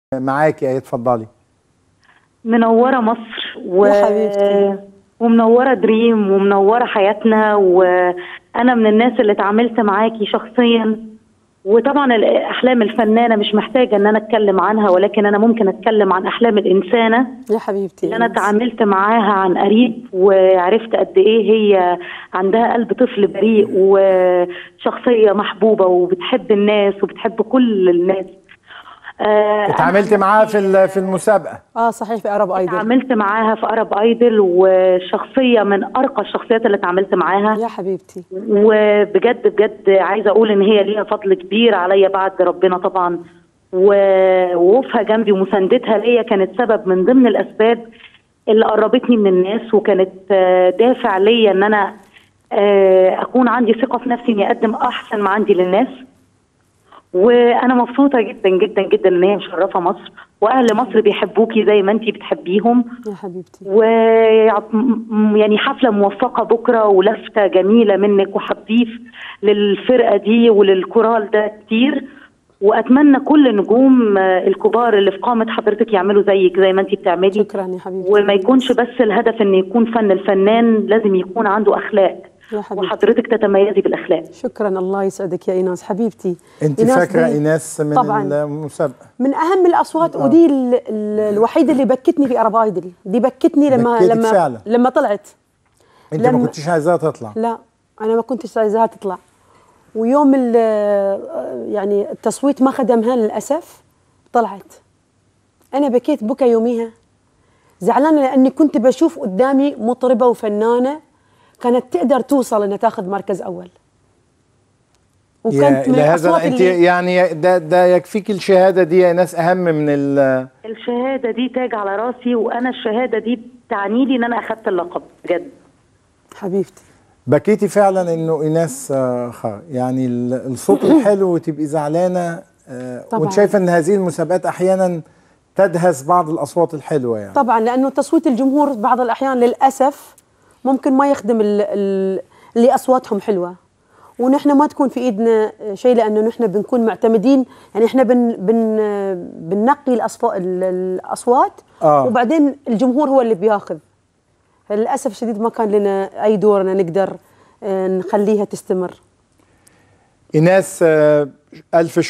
معاكي ايه اتفضلي منورة مصر و... يا حبيبتي. ومنورة دريم ومنورة حياتنا وأنا من الناس اللي اتعاملت معاكي شخصيا وطبعا ال- أحلام الفنانة مش محتاجة إن أنا أتكلم عنها ولكن أنا ممكن أتكلم عن أحلام الإنسانة يا حبيبتي اللي أنا اتعاملت معاها عن قريب وعرفت قد إيه هي عندها قلب طفل بريء وشخصية محبوبة وبتحب الناس وبتحب كل الناس آه، اتعاملت معاها في ال- في المسابقه اه صحيح في ارب ايدل اتعاملت معاها في ارب ايدل وشخصيه من ارقى الشخصيات اللي اتعاملت معاها يا حبيبتي وبجد بجد عايزه اقول ان هي ليها فضل كبير عليا بعد ربنا طبعا و- ووقوفها جنبي ومساندتها ليا كانت سبب من ضمن الاسباب اللي قربتني من الناس وكانت آه، دافع ليا ان انا آه، اكون عندي ثقه في نفسي اني اقدم احسن ما عندي للناس وانا مبسوطه جدا جدا جدا ان هي مشرفه مصر واهل مصر بيحبوكي زي ما انتي بتحبيهم يا حبيبتي و م- يعني حفله موفقه بكره ولفته جميله منك وهتضيف للفرقه دي وللكورال ده كتير واتمنى كل النجوم آه، الكبار اللي في قامه حضرتك يعملوا زيك زي ما انتي بتعملي شكرا يا حبيبتي وما يكونش بس الهدف ان يكون فن الفنان لازم يكون عنده اخلاق يا حبيبتي وحضرتك تتميزي بالاخلاق شكرا الله يسعدك يا ايناس حبيبتي انت إيناس فاكره دي ايناس من طبعاً. المسابقه من اهم الاصوات آه. ودي ال- ال- الوحيده اللي بكتني في ارب ايدل دي بكتني لما بكتك لما فعلا. لما طلعت انت ما لما- كنتش عايزاها تطلع لا انا ما كنتش عايزاها تطلع ويوم ال- يعني التصويت ما خدمها للاسف طلعت انا بكيت بكى يوميها زعلانه لاني كنت بشوف قدامي مطربه وفنانه كانت تقدر توصل انها تاخذ مركز اول يا من الى هذا الأصوات انت اللي- يعني ده ده يكفيك الشهاده دي يا ناس اهم من ال الشهاده دي تاج على راسي وانا الشهاده دي تعني لي ان انا اخدت اللقب بجد حبيبتي بكيتي فعلا انه ايناس آه، خ- يعني ال- الصوت الحلو وتبقي زعلانه آه، طبعاً. وانت شايفه ان هذه المسابقات احيانا تدهس بعض الاصوات الحلوه يعني طبعا لانه تصويت الجمهور بعض الاحيان للاسف ممكن ما يخدم ال- ال- اللي اصواتهم حلوه ونحن ما تكون في ايدنا شيء لانه نحن بنكون معتمدين يعني احنا بن بن بننقي الأصفا- ال- الاصوات آه. وبعدين الجمهور هو اللي بياخذ للاسف الشديد ما كان لنا اي دور ان نقدر آه، نخليها تستمر ايناس آه، الف